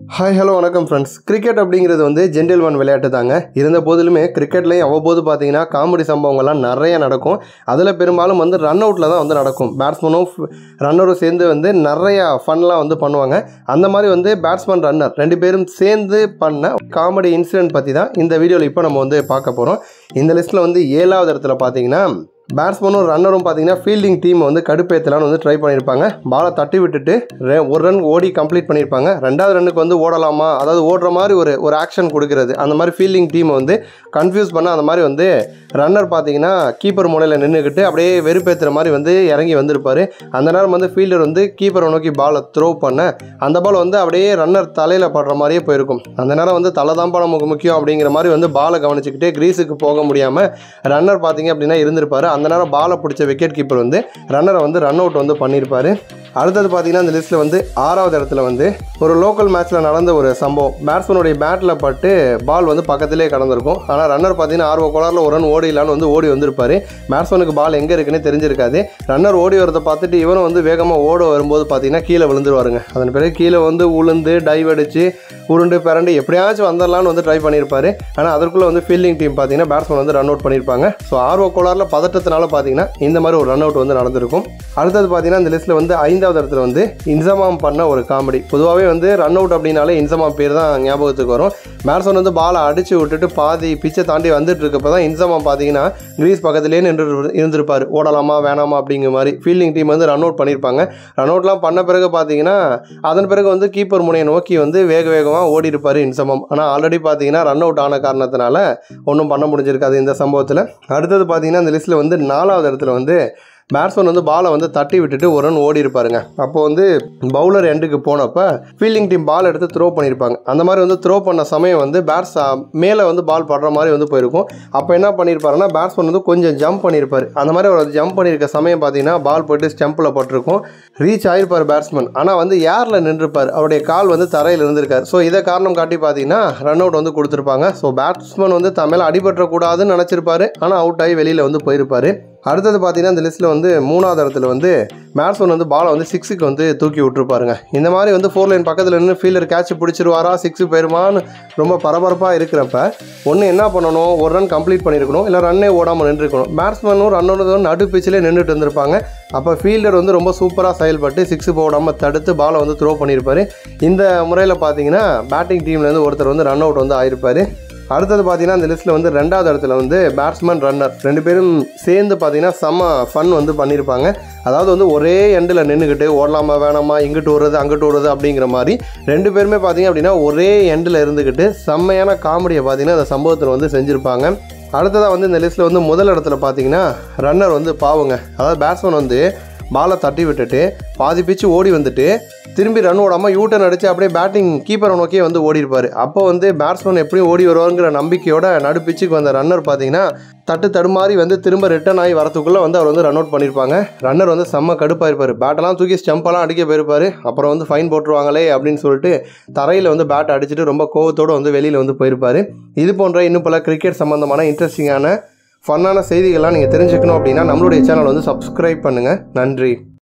hi hello வணக்கம் friends cricket அப்படிங்கிறது வந்து ஜென்டில் ஒன் விளையாட்டு தாங்க இருந்த போதிலுமே கிரிக்கெட்லேயும் அவ்வப்போது பார்த்தீங்கன்னா காமெடி சம்பவங்கள்லாம் நிறைய நடக்கும் அதில் பெரும்பாலும் வந்து ரன் அவுட்டில் தான் வந்து நடக்கும் பேட்ஸ்மேனும் ரன்னரும் சேர்ந்து வந்து நிறையா ஃபன்லாம் வந்து பண்ணுவாங்க அந்த மாதிரி வந்து பேட்ஸ்மேன் ரன்னர் ரெண்டு பேரும் சேர்ந்து பண்ண காமெடி இன்சிடென்ட் பற்றி தான் இந்த வீடியோவில் இப்போ நம்ம வந்து பார்க்க போகிறோம் இந்த லிஸ்ட்டில் வந்து ஏழாவது இடத்துல பார்த்தீங்கன்னா பேட்ஸ்மேனும் ரன்னரும் பார்த்தீங்கன்னா ஃபீல்டிங் டீம் வந்து கடுப்பேற்றலான்னு வந்து ட்ரை பண்ணியிருப்பாங்க பாலை தட்டி விட்டுட்டு ரெ- ஒரு ரன் ஓடி கம்ப்ளீட் பண்ணியிருப்பாங்க ரெண்டாவது ரன்னுக்கு வந்து ஓடலாமா அதாவது ஓடுற மாதிரி ஒரு ஒரு ஆக்ஷன் கொடுக்கறது அந்த மாதிரி ஃபீல்டிங் டீமை வந்து கன்ஃபியூஸ் பண்ண அந்த மாதிரி வந்து ரன்னர் பார்த்தீங்கன்னா கீப்பர் முனையில் நின்றுக்கிட்டு அப்படியே வெறுப்பேற்றுற மாதிரி வந்து இறங்கி வந்திருப்பார் அந்த நேரம் வந்து ஃபீல்டர் வந்து கீப்பரை நோக்கி பாலை த்ரோ பண்ண அந்த பால் வந்து அப்படியே ரன்னர் தலையில் படுற மாதிரியே போயிருக்கும் அந்த நேரம் வந்து தலை தான்ப்பா நமக்கு முக்கியம் அப்படிங்கிற மாதிரி வந்து பாலை கவனிச்சுக்கிட்டே கிரீஸுக்கு போக முடியாமல் ரன்னர் பார்த்தீங்க அப்படின்னா இருந்திருப்பாரு அந்த நேரம் பாலை பிடிச்ச விக்கெட் கீப்பர் வந்து ரன்னரை வந்து ரன் அவுட் வந்து பண்ணியிருப்பாரு அடுத்தது பார்த்தீங்கன்னா இந்த லிஸ்ட்டில் வந்து ஆறாவது இடத்துல வந்து ஒரு லோக்கல் மேட்ச்சில் நடந்த ஒரு சம்பவம் பேட்ஸ்மேனுடைய பேட்டில் பட்டு பால் வந்து பக்கத்திலே கடந்திருக்கும் ஆனால் ரன்னர் பார்த்தீங்கன்னா ஆர்வ கோளாறில் ஒரு ரன் ஓடிலான்னு வந்து ஓடி வந்திருப்பாரு பேட்ஸ்மேனுக்கு பால் எங்கே இருக்குன்னே தெரிஞ்சிருக்காது ரன்னர் ஓடி வரதை பார்த்துட்டு இவனும் வந்து வேகமாக ஓட வரும்போது பார்த்தீங்கன்னா கீழே விழுந்துருவாருங்க அதன் பிறகு கீழே வந்து உளுந்து டைவ் அடிச்சு உருண்டு பிறண்டு எப்படியாச்சும் வந்துடலான்னு வந்து ட்ரை பண்ணியிருப்பாரு ஆனால் அதற்குள்ளே வந்து ஃபீல்டிங் டீம் பார்த்தீங்கன்னா பேட்ஸ்மேன் வந்து ரன் அவுட் பண்ணியிருப்பாங்க ஸோ ஆர்வ கோளாறில் பதட்டத்தினால பார்த்தீங்கன்னா இந்த மாதிரி ஒரு ரன் அவுட் வந்து நடந்திருக்கும் அடுத்தது பார்த்தீங்கன்னா இந்த லிஸ்ட்டில் வந்து ஐந்தாவது இடத்துல வந்து இன்சமாம் பண்ண ஒரு காமெடி பொதுவாகவே வந்து ரன் அவுட் அப்படின்னாலே இன்சமாம் பேர் தான் ஞாபகத்துக்கு வரும் பேட்ஸ்மேன் வந்து பாலை அடிச்சு விட்டுட்டு பாதி பிச்சை தாண்டி வந்துட்டு இருக்கப்போ தான் இன்சமாம் பார்த்தீங்கன்னா கிரீஸ் பக்கத்துலேயே நின்று இருந்திருப்பார் ஓடலாமா வேணாமா அப்படிங்கிற மாதிரி ஃபீல்டிங் டீம் வந்து ரன் அவுட் பண்ணியிருப்பாங்க ரன் அவுட்லாம் பண்ண பிறகு பார்த்தீங்கன்னா அதன் பிறகு வந்து கீப்பர் முனையை நோக்கி வந்து வேக வேகமாக ஓடி இருப்பார் இன்சமம் ஆனால் ஆல்ரெடி பார்த்தீங்கன்னா ரன் அவுட் ஆன காரணத்தினால ஒன்றும் பண்ண முடிஞ்சிருக்காது இந்த சம்பவத்தில் அடுத்தது பார்த்தீங்கன்னா இந்த லிஸ்ட்டில் வந்து நாலாவது இடத்துல வந்து பேட்ஸ்மேன் வந்து பாலை வந்து தட்டி விட்டுட்டு ஒரு ரன் ஓடி இருப்பாருங்க அப்போ வந்து பவுலர் எண்டுக்கு போனப்போ ஃபீல்டிங் டீம் பால் எடுத்து த்ரோ பண்ணியிருப்பாங்க அந்த மாதிரி வந்து த்ரோ பண்ண சமயம் வந்து பேட்ஸ் மேலே வந்து பால் படுற மாதிரி வந்து போயிருக்கும் அப்போ என்ன பண்ணியிருப்பாருன்னா பேட்ஸ்மேன் வந்து கொஞ்சம் ஜம்ப் பண்ணியிருப்பார் அந்த மாதிரி ஒரு ஜம்ப் பண்ணியிருக்க சமயம் பார்த்தீங்கன்னா பால் போயிட்டு ஸ்டெம்பில் பட்டிருக்கும் ரீச் ஆயிருப்பார் பேட்ஸ்மேன் ஆனால் வந்து ஏரில் நின்றுப்பார் அவருடைய கால் வந்து தரையில் இருந்திருக்காரு ஸோ இதை காரணம் காட்டி பார்த்தீங்கன்னா ரன் அவுட் வந்து கொடுத்துருப்பாங்க ஸோ பேட்ஸ்மேன் வந்து தன் மேலே அடிபற்றக்கூடாதுன்னு நினச்சிருப்பாரு ஆனால் அவுட் ஆகி வெளியில் வந்து போயிருப்பாரு அடுத்தது பார்த்தீங்கன்னா இந்த லிஸ்ட்டில் வந்து மூணாவது இடத்துல வந்து பேட்ஸ்மேன் வந்து பாலை வந்து சிக்ஸுக்கு வந்து தூக்கி விட்டுருப்பாருங்க இந்த மாதிரி வந்து ஃபோர் லைன் பக்கத்தில் நின்று ஃபீல்டர் கேட்ச் பிடிச்சிருவாரா சிக்ஸு போயிருமான்னு ரொம்ப பரபரப்பாக இருக்கிறப்ப ஒன்று என்ன பண்ணணும் ஒரு ரன் கம்ப்ளீட் பண்ணியிருக்கணும் இல்லை ரன்னே ஓடாமல் நின்றுருக்கணும் பேட்ஸ்மேனும் ரன்னோட நடு பிச்சிலே நின்றுட்டு இருந்திருப்பாங்க அப்போ ஃபீல்டர் வந்து ரொம்ப சூப்பராக செயல்பட்டு சிக்ஸு போடாமல் தடுத்து பாலை வந்து த்ரோ பண்ணியிருப்பாரு இந்த முறையில் பார்த்தீங்கன்னா பேட்டிங் டீம்லேருந்து ஒருத்தர் வந்து ரன் அவுட் வந்து ஆயிருப்பாரு அடுத்தது பார்த்தீங்கன்னா இந்த லிஸ்ட்டில் வந்து ரெண்டாவது இடத்துல வந்து பேட்ஸ்மேன் ரன்னர் ரெண்டு பேரும் சேர்ந்து பார்த்தீங்கன்னா செம்ம ஃபன் வந்து பண்ணியிருப்பாங்க அதாவது வந்து ஒரே எண்டில் நின்றுக்கிட்டு ஓடலாமா வேணாமா இங்கிட்டு ஓடுறது அங்கிட்டு ஓடுறது அப்படிங்கிற மாதிரி ரெண்டு பேருமே பார்த்தீங்க அப்படின்னா ஒரே எண்டில் இருந்துக்கிட்டு செம்மையான காமெடியை பார்த்தீங்கன்னா அந்த சம்பவத்தில் வந்து செஞ்சுருப்பாங்க அடுத்ததாக வந்து இந்த லிஸ்ட்டில் வந்து முதல் இடத்துல பார்த்தீங்கன்னா ரன்னர் வந்து பாவங்க அதாவது பேட்ஸ்மேன் வந்து பாலை தட்டி விட்டுட்டு பாதி பிச்சு ஓடி வந்துட்டு திரும்பி ரன் ஓடாமல் யூட்டன் அடித்து அப்படியே பேட்டிங் கீப்பரை நோக்கியே வந்து ஓடி இருப்பார் அப்போ வந்து பேட்ஸ்மேன் எப்படியும் ஓடி வருவாருங்கிற நம்பிக்கையோட நடு பிச்சுக்கு வந்த ரன்னர் பார்த்தீங்கன்னா தட்டு தடுமாறி வந்து திரும்ப ரிட்டர்ன் ஆகி வரத்துக்குள்ளே வந்து அவர் வந்து ரன் அவுட் பண்ணியிருப்பாங்க ரன்னர் வந்து செம்ம கடுப்பாக இருப்பார் பேட்டெல்லாம் தூக்கி ஸ்டெம்பெல்லாம் அடிக்க போயிருப்பார் அப்புறம் வந்து ஃபைன் போட்டுருவாங்களே அப்படின்னு சொல்லிட்டு தரையில் வந்து பேட் அடிச்சுட்டு ரொம்ப கோவத்தோடு வந்து வெளியில் வந்து போயிருப்பார் இது போன்ற இன்னும் பல கிரிக்கெட் சம்மந்தமான இன்ட்ரெஸ்டிங்கான ஃபன்னான செய்திகள்லாம் நீங்கள் தெரிஞ்சுக்கணும் அப்படின்னா நம்மளுடைய சேனல் வந்து சப்ஸ்கிரைப் பண்ணுங்கள் நன்றி